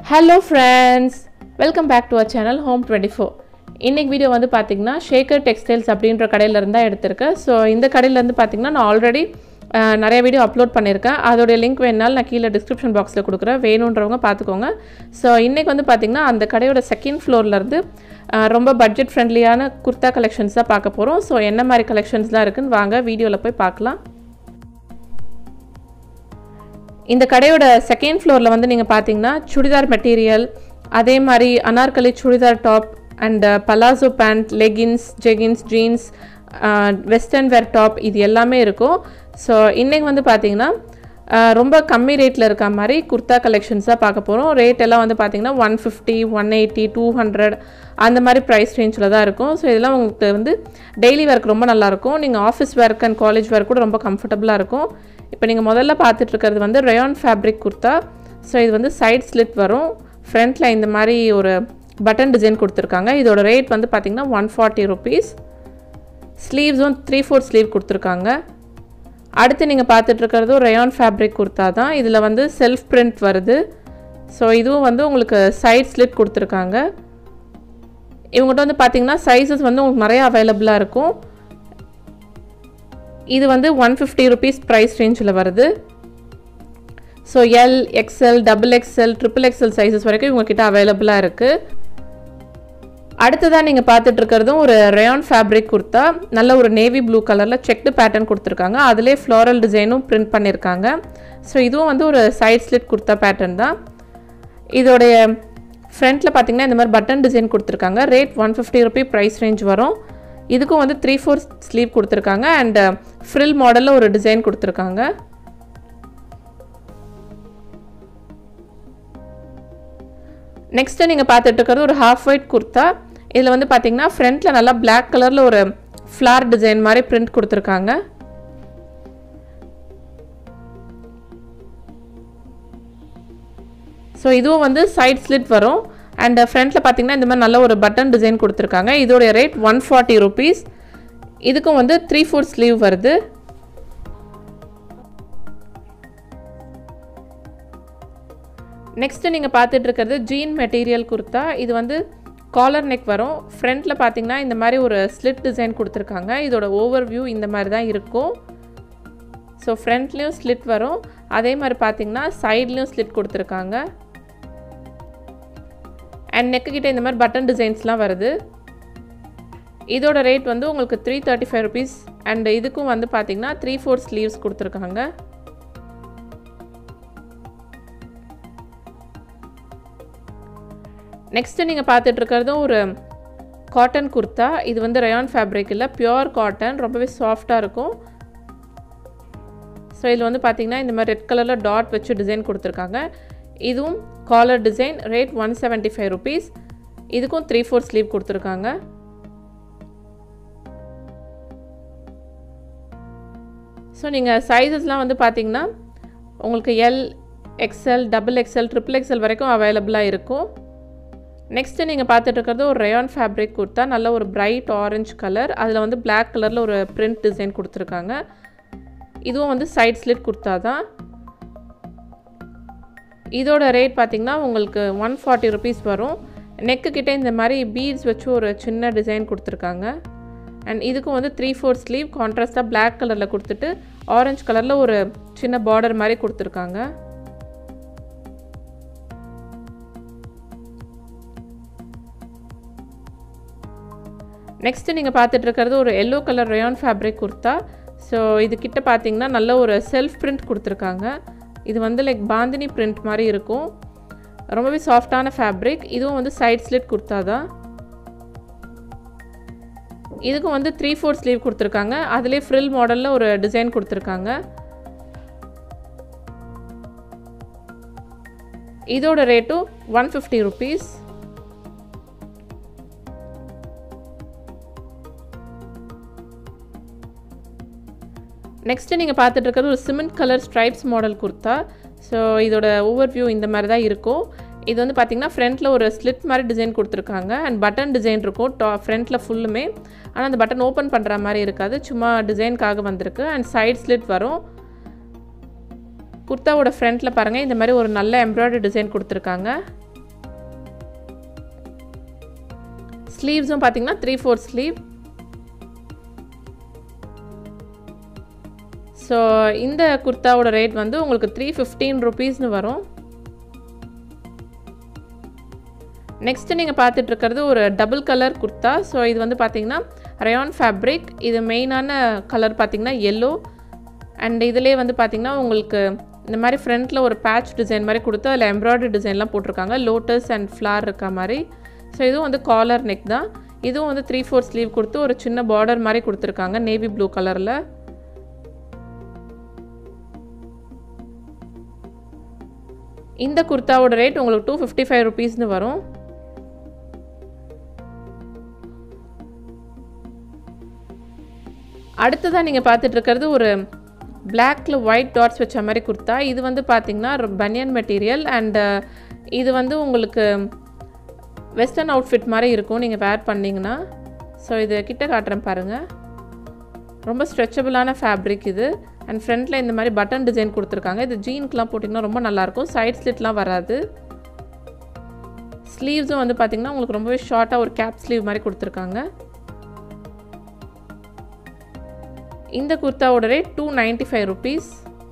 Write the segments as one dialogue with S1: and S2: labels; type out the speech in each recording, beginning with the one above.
S1: hello friends welcome back to our channel home twenty four இன்றைக்கி video வந்து பார்த்திங்கன்னா Shekar textiles அப்படின்ற கடையிலேருந்து தான் எடுத்திருக்கேன் ஸோ இந்த கடையிலேருந்து பார்த்திங்கன்னா நான் ஆல்ரெடி நிறைய வீடியோ அப்லோட் பண்ணியிருக்கேன் அதோடைய லிங்க் வேணாலும் நான் கீழே டிஸ்கிரிப்ஷன் பாக்ஸில் கொடுக்குறேன் வேணுன்றவங்க பார்த்துக்கோங்க ஸோ இன்றைக்கி வந்து பார்த்திங்கன்னா அந்த கடையோட செகண்ட் ஃப்ளோர்லேருந்து ரொம்ப பட்ஜெட் ஃப்ரெண்ட்லியான குர்தா கலெக்ஷன்ஸ் தான் பார்க்க போகிறோம் ஸோ என்ன மாதிரி கலெக்ஷன்ஸ்லாம் இருக்குன்னு வாங்க வீடியோவில் போய் பார்க்கலாம் இந்த கடையோட செகண்ட் ஃப்ளோரில் வந்து நீங்கள் பார்த்தீங்கன்னா சுடிதார் மெட்டீரியல் அதே மாதிரி anarkali churidar top and palazzo pant leggings jeggings jeans western wear top இது எல்லாமே இருக்கும் ஸோ இன்றைக்கி வந்து பார்த்தீங்கன்னா ரொம்ப கம்மி ரேட்டில் இருக்க மாதிரி குர்தா கலெக்ஷன்ஸ் தான் பார்க்க போகிறோம் ரேட் எல்லாம் வந்து பார்த்தீங்கன்னா one fifty one eighty two hundred அந்த மாதிரி ப்ரைஸ் ரேஞ்சில் தான் இருக்கும் ஸோ இதெல்லாம் உங்களுக்கு வந்து டெய்லி ஒர்க் ரொம்ப நல்லாயிருக்கும் நீங்கள் office work and college work கூட ரொம்ப கம்ஃபர்டபுளாக இருக்கும் இப்போ நீங்கள் முதல்ல பார்த்துட்டு இருக்கிறது வந்து ரயான் ஃபேப்ரிக் குர்த்தா ஸோ இது வந்து சைட் ஸ்லிட் வரும் ஃப்ரண்ட்டில் இந்த மாதிரி ஒரு பட்டன் டிசைன் கொடுத்துருக்காங்க இதோட ரேட் வந்து பார்த்திங்கன்னா ஒன் ஃபார்ட்டி ருபீஸ் ஸ்லீவ்ஸும் த்ரீ ஃபோர் ஸ்லீவ் கொடுத்துருக்காங்க அடுத்து நீங்கள் பார்த்துட்ருக்கிறதும் ரயான் ஃபேப்ரிக் குர்த்தா தான் இதில் வந்து செல்ஃப் பிரிண்ட் வருது ஸோ இதுவும் வந்து உங்களுக்கு சைட் ஸ்லிட் கொடுத்துருக்காங்க இவங்ககிட்ட வந்து பார்த்திங்கன்னா சைஸஸ் வந்து உங்களுக்கு நிறைய அவைலபிளாக இருக்கும் இது வந்து ஒன் ஃபிஃப்டி ருபீஸ் ப்ரைஸ் ரேஞ்சில் வருது so L XL double XL triple XL sizes வரைக்கும் இவங்கக்கிட்ட அவைலபிளாக இருக்குது அடுத்ததாக நீங்கள் பார்த்துட்டு இருக்கிறதும் ஒரு ரயான் ஃபேப்ரிக் குர்த்தா நல்ல ஒரு நேவி ப்ளூ கலரில் செக்டு பேட்டர்ன் கொடுத்துருக்காங்க அதிலே ஃப்ளாரல் டிசைனும் பிரிண்ட் பண்ணியிருக்காங்க ஸோ இதுவும் வந்து ஒரு சைட் ஸ்லிட் குர்த்தா பேட்டர்ன் தான் இதோடைய ஃப்ரண்ட்டில் பார்த்தீங்கன்னா இந்த மாதிரி பட்டன் டிசைன் கொடுத்துருக்காங்க rate one fifty rupee price range வரும் இதுக்கும் வந்து த்ரீ ஃபோர் ஸ்லீவ் கொடுத்துருக்காங்க அண்ட் ஃப்ரில் மாடலில் ஒரு டிசைன் கொடுத்துருக்காங்க நெக்ஸ்ட்டு நீங்கள் பார்த்துட்டு இருக்கிறது ஒரு ஹாஃப் ஒயிட் குர்த்தா இதில் வந்து பார்த்தீங்கன்னா ஃப்ரண்ட்டில் நல்லா பிளாக் கலரில் ஒரு ஃப்ளார் டிசைன் மாதிரி பிரிண்ட் கொடுத்துருக்காங்க ஸோ இதுவும் வந்து சைட் ஸ்லிட் வரும் அண்ட் ஃப்ரண்ட்டில் பார்த்தீங்கன்னா இந்த மாதிரி நல்ல ஒரு பட்டன் டிசைன் கொடுத்துருக்காங்க இதோடைய ரேட் ஒன் ஃபார்ட்டி ருபீஸ் இதுக்கும் வந்து த்ரீ ஃபோர் ஸ்லீவ் வருது நெக்ஸ்ட்டு நீங்கள் பார்த்துட்டு இருக்கிறது ஜீன் மெட்டீரியல் குர்த்தா இது வந்து காலர் நெக் வரும் ஃப்ரண்ட்டில் பார்த்தீங்கன்னா இந்த மாதிரி ஒரு ஸ்லிட் டிசைன் கொடுத்துருக்காங்க இதோட ஓவர் வியூ இந்த மாதிரி தான் இருக்கும் ஸோ ஃப்ரண்ட்லேயும் ஸ்லிட் வரும் அதே மாதிரி பார்த்தீங்கன்னா சைட்லேயும் ஸ்லிட் கொடுத்துருக்காங்க அண்ட் நெக்கு கிட்டே இந்த மாதிரி பட்டன் டிசைன்ஸ்லாம் வருது இதோட ரேட் வந்து உங்களுக்கு three thirty five rupees and இதுக்கும் வந்து பார்த்தீங்கன்னா த்ரீ ஃபோர் ஸ்லீவ்ஸ் கொடுத்துருக்காங்க நெக்ஸ்ட்டு நீங்கள் பார்த்துட்டு இருக்கிறதும் ஒரு காட்டன் குர்த்தா இது வந்து ரயான் ஃபேப்ரிக் இல்லை பியோர் காட்டன் ரொம்பவே சாஃப்டாக இருக்கும் ஸோ இதில் வந்து பார்த்தீங்கன்னா இந்த மாதிரி ரெட் கலரில் டாட் வச்சு டிசைன் கொடுத்துருக்காங்க இதுவும் collar design rate one seventy five rupees இதுக்கும் த்ரீ ஃபோர் ஸ்லீவ் கொடுத்துருக்காங்க ஸோ நீங்கள் சைஸஸ்லாம் வந்து பார்த்தீங்கன்னா உங்களுக்கு L XL double XL triple XL வரைக்கும் அவைலபிளாக இருக்கும் நெக்ஸ்ட்டு நீங்கள் பார்த்துட்டு இருக்கிறது ஒரு ரயான் ஃபேப்ரிக் குர்த்தா நல்ல ஒரு பிரைட் ஆரஞ்சு கலர் அதில் வந்து பிளாக் கலரில் ஒரு பிரிண்ட் டிசைன் கொடுத்துருக்காங்க இதுவும் வந்து சைட் ஸ்லிட் குர்த்தா தான் இதோட ரேட் பார்த்திங்கன்னா உங்களுக்கு ஒன் ஃபார்ட்டி ருபீஸ் வரும் நெக்கு கிட்டே இந்த மாதிரி பீட்ஸ் வச்சு ஒரு சின்ன டிசைன் கொடுத்துருக்காங்க அண்ட் இதுக்கும் வந்து த்ரீ ஃபோர் ஸ்லீவ் கான்ட்ராஸ்ட்டாக பிளாக் கலரில் கொடுத்துட்டு ஆரஞ்சு கலரில் ஒரு சின்ன பார்டர் மாதிரி கொடுத்துருக்காங்க நெக்ஸ்ட்டு நீங்கள் பார்த்துட்டு இருக்கிறது ஒரு yellow colour rayon fabric kurta so இது கிட்ட பார்த்தீங்கன்னா நல்ல ஒரு செல்ஃப் பிரிண்ட் கொடுத்துருக்காங்க இது வந்து லைக் பாந்தினி பிரிண்ட் மாதிரி இருக்கும் ரொம்பவே சாஃப்டான ஃபேப்ரிக் இதுவும் வந்து சைட் ஸ்லிட் குர்த்தா தான் இதுக்கும் வந்து த்ரீ ஃபோர் ஸ்லீவ் கொடுத்துருக்காங்க அதிலே ஃப்ரில் மாடலில் ஒரு டிசைன் கொடுத்துருக்காங்க இதோட ரேட்டும் ஒன் ஃபிஃப்டி ருபீஸ் நெக்ஸ்ட்டு நீங்கள் பார்த்துட்டு இருக்கிறது ஒரு cement colour stripes model kurta so இதோட ஓவர் வியூ இந்த மாதிரி தான் இருக்கும் இது வந்து பார்த்திங்கன்னா ஃப்ரண்ட்டில் ஒரு ஸ்லிட் மாதிரி டிசைன் கொடுத்துருக்காங்க அண்ட் பட்டன் டிசைன் இருக்கும் டா ஃப்ரண்ட்டில் ஃபுல்லுமே ஆனால் அந்த பட்டன் ஓப்பன் பண்ணுற மாதிரி இருக்காது சும்மா டிசைனுக்காக வந்திருக்கு அண்ட் சைட் ஸ்லிட் வரும் குர்த்தாவோட ஃப்ரண்ட்டில் பாருங்கள் இந்த மாதிரி ஒரு நல்ல எம்ப்ராய்டரி டிசைன் கொடுத்துருக்காங்க ஸ்லீவ்ஸும் பார்த்தீங்கன்னா த்ரீ ஃபோர் ஸ்லீவ் ஸோ இந்த குர்த்தாவோட ரேட் வந்து உங்களுக்கு த்ரீ ஃபிஃப்டீன் ருபீஸ்னு வரும் நெக்ஸ்ட் நீங்கள் பார்த்துட்டு இருக்கிறது ஒரு டபுள் கலர் குர்த்தா ஸோ இது வந்து பார்த்தீங்கன்னா ரயான் ஃபேப்ரிக் இது மெயினான கலர் பார்த்தீங்கன்னா எல்லோ அண்ட் இதுலேயே வந்து பார்த்தீங்கன்னா உங்களுக்கு இந்த மாதிரி ஃப்ரண்ட்டில் ஒரு பேட்ச் டிசைன் மாதிரி கொடுத்து அதில் எம்ப்ராய்டரி டிசைன்லாம் போட்டிருக்காங்க லோட்டஸ் அண்ட் ஃப்ளார் இருக்க மாதிரி ஸோ இதுவும் வந்து காலர் நெக் தான் இதுவும் வந்து த்ரீ ஃபோர் ஸ்லீவ் கொடுத்து ஒரு சின்ன பார்டர் மாதிரி கொடுத்துருக்காங்க நேவி ப்ளூ கலரில் இந்த குர்த்தாவோட ரேட் உங்களுக்கு டூ ஃபிஃப்டி ஃபைவ் ருபீஸ்னு வரும் அடுத்ததாக நீங்கள் பார்த்துட்டு இருக்கிறது ஒரு பிளாக்ல ஒயிட் டாட்ஸ் வச்ச மாதிரி குர்த்தா இது வந்து பார்த்தீங்கன்னா பனியன் மெட்டீரியல் அண்டு இது வந்து உங்களுக்கு வெஸ்டர்ன் அவுட்ஃபிட் மாதிரி இருக்கும் நீங்கள் வேர் பண்ணிங்கன்னா ஸோ இது கிட்ட காட்டுறேன் பாருங்கள் ரொம்ப ஸ்ட்ரெச்சபிளான ஃபேப்ரிக் இது அண்ட் ஃப்ரண்ட்டில் இந்த மாதிரி பட்டன் டிசைன் கொடுத்துருக்காங்க இது ஜீனுக்குலாம் போட்டிங்கன்னா ரொம்ப நல்லாயிருக்கும் சைட் ஸ்லிட்லாம் வராது ஸ்லீவ்ஸும் வந்து பார்த்திங்கன்னா உங்களுக்கு ரொம்பவே ஷார்ட்டாக ஒரு கேப் ஸ்லீவ் மாதிரி கொடுத்துருக்காங்க இந்த குர்த்தாவோட rate two ninety five rupees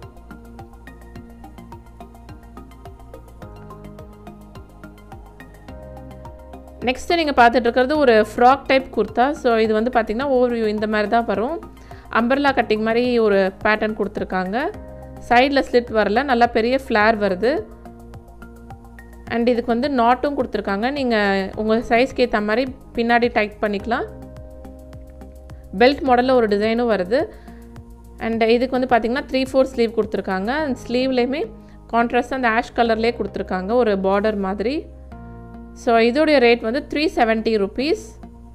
S1: next நீங்கள் பார்த்துட்டு இருக்கிறது ஒரு ஃப்ராக் டைப் குர்த்தா ஸோ இது வந்து பார்த்திங்கன்னா ஓவர் இந்த மாதிரி தான் வரும் அம்பர்லா கட்டிங் மாதிரி ஒரு பேட்டர்ன் கொடுத்துருக்காங்க சைடில் ஸ்லிட் வரல நல்லா பெரிய ஃப்ளேர் வருது அண்ட் இதுக்கு வந்து நாட்டும் கொடுத்துருக்காங்க நீங்கள் உங்கள் சைஸ்க்கு ஏற்ற மாதிரி பின்னாடி டைட் பண்ணிக்கலாம் பெல்ட் மாடலில் ஒரு டிசைனும் வருது அண்ட் இதுக்கு வந்து பார்த்திங்கன்னா த்ரீ ஃபோர் ஸ்லீவ் கொடுத்துருக்காங்க அண்ட் ஸ்லீவ்லேயுமே கான்ட்ராஸ்ட் அந்த ஆஷ் கலர்லேயே கொடுத்துருக்காங்க ஒரு பார்டர் மாதிரி ஸோ இதோடைய ரேட் வந்து த்ரீ செவன்ட்டி ருபீஸ்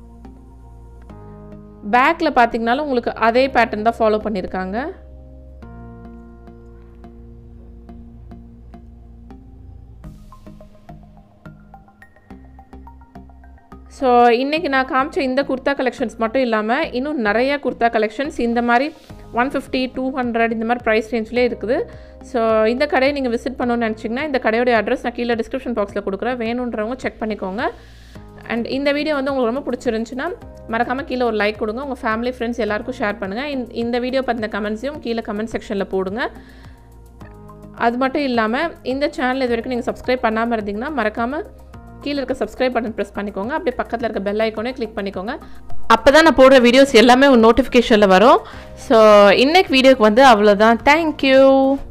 S1: பேக்கில் பார்த்தீங்கனாலும் உங்களுக்கு அதே பேட்டர்ன் தான் ஃபாலோ பண்ணியிருக்காங்க ஸோ இன்றைக்கி நான் காமிச்ச இந்த குர்த்தா கலெக்ஷன்ஸ் மட்டும் இல்லாமல் இன்னும் நிறைய குர்த்தா கலெக்ஷன்ஸ் இந்த மாதிரி ஒன் ஃபிஃப்டி டூ ஹண்ட்ரட் இந்த மாதிரி ப்ரைஸ் ரேஞ்ச்லேயே இருக்குது ஸோ இந்த கடையை நீங்கள் விசிட் பண்ணணும்னு நினச்சிங்கன்னா இந்த கடையோடைய அட்ரஸ் நான் கீழே டிஸ்கிரிப்ஷன் பாக்ஸில் கொடுக்குறேன் வேணுன்றவங்க செக் பண்ணிக்கோங்க அண்ட் இந்த வீடியோ வந்து உங்களுக்கு ரொம்ப பிடிச்சிருந்துச்சுன்னா மறக்காமல் கீழே ஒரு லைக் கொடுங்க உங்கள் ஃபேமிலி ஃப்ரெண்ட்ஸ் எல்லாருக்கும் ஷேர் பண்ணுங்கள் இந்த வீடியோ பற்றின கமெண்ட்ஸையும் கீழே கமெண்ட் செக்ஷனில் போடுங்க அது மட்டும் இல்லாமல் இந்த சேனல் இது வரைக்கும் நீங்கள் சப்ஸ்கிரைப் பண்ணாமல் இருந்தீங்கன்னா மறக்காமல் கீழே இருக்க சப்ஸ்கிரைப் பட்டன் ப்ரெஸ் பண்ணிக்கோங்க அப்படியே பக்கத்தில் இருக்க பெல் ஐக்கோனே கிளிக் பண்ணிக்கோங்க அப்போ தான் நான் போடுற வீடியோஸ் எல்லாமே நோட்டிஃபிகேஷனில் வரும் ஸோ இன்னைக்கு வீடியோக்கு வந்து அவ்வளோதான் தேங்க்யூ